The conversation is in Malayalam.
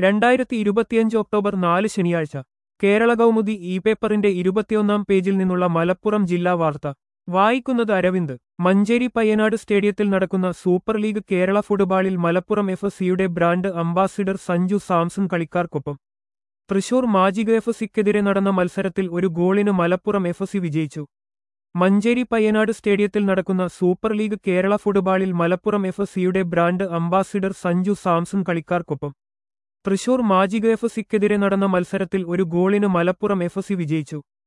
രണ്ടായിരത്തി ഇരുപത്തിയഞ്ച് ഒക്ടോബർ നാല് ശനിയാഴ്ച കേരള കൗമുദി ഇ പേപ്പറിന്റെ ഇരുപത്തിയൊന്നാം പേജിൽ നിന്നുള്ള മലപ്പുറം ജില്ലാ വാർത്ത വായിക്കുന്നത് അരവിന്ദ് മഞ്ചേരി പയ്യനാട് സ്റ്റേഡിയത്തിൽ നടക്കുന്ന സൂപ്പർ ലീഗ് കേരള ഫുട്ബോളിൽ മലപ്പുറം എഫ് സിയുടെ ബ്രാൻഡ് അംബാസിഡർ സഞ്ജു സാംസൺ കളിക്കാർക്കൊപ്പം തൃശൂർ മാജിക എഫ് സിക്കെതിരെ നടന്ന മത്സരത്തിൽ ഒരു ഗോളിന് മലപ്പുറം എഫ് സി വിജയിച്ചു മഞ്ചേരി പയ്യനാട് സ്റ്റേഡിയത്തിൽ നടക്കുന്ന സൂപ്പർ ലീഗ് കേരള ഫുട്ബോളിൽ മലപ്പുറം എഫ് സിയുടെ ബ്രാൻഡ് അംബാസിഡർ സഞ്ജു സാംസൺ കളിക്കാർക്കൊപ്പം തൃശൂർ മാജിക എഫ് സിക്കെതിരെ നടന്ന മത്സരത്തിൽ ഒരു ഗോളിന് മലപ്പുറം എഫ് സി വിജയിച്ചു